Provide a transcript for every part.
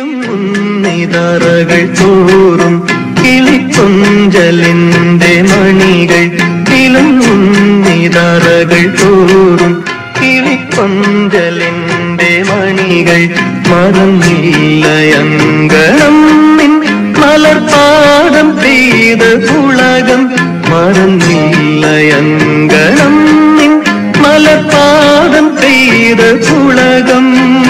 ഉന്നിതറകൾ തോറും കിളിക്കൊഞ്ചലിന്റെ മണികൾ കിലും ഉന്നിതറകൾ തോറും കിളിക്കൊഞ്ചലിന്റെ മണികൾ മറന്നില്ലയങ്കണം നിൻ മലർപാദം പെയ്ത പുളകം മറന്നില്ലയങ്കണം നിൻ മലർപാദം പെയ്ത പുളകം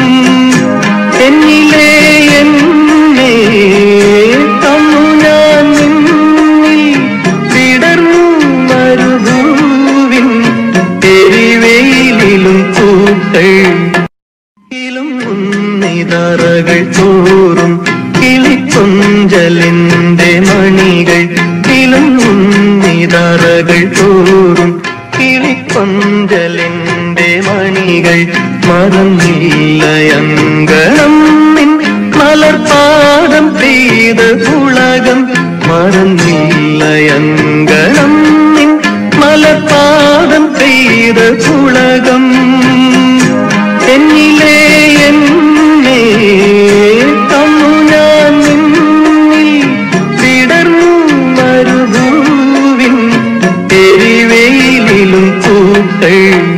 എന്നിലെ എന്നെ തന്നു ഞാൻ നിന്നിൽ വിടർന്നു മരുഭൂവിൻ എരിവെയിലും പൂക്കൾ ിലും ഉന്നിതറകൾ തോറും കിളിക്കൊഞ്ചലിന്റെ മണികൾ കിലും ഉന്നിതറകൾ തോറും കിളിക്കൊഞ്ചലിന്റെ മണികൾ മറന്നില്ലയങ്കണം നിൻ മലർപാദം പെയ്ത പുളകം മറന്നില്ലയങ്കണം നിൻ മലർപാദം പെയ്ത പുളകം എന്നിലെ എന്നെ തന്നു ഞാൻ നിന്നിൽ വിടർന്നു മരുഭൂവിൻ എരിവെയിലും പൂക്കൾ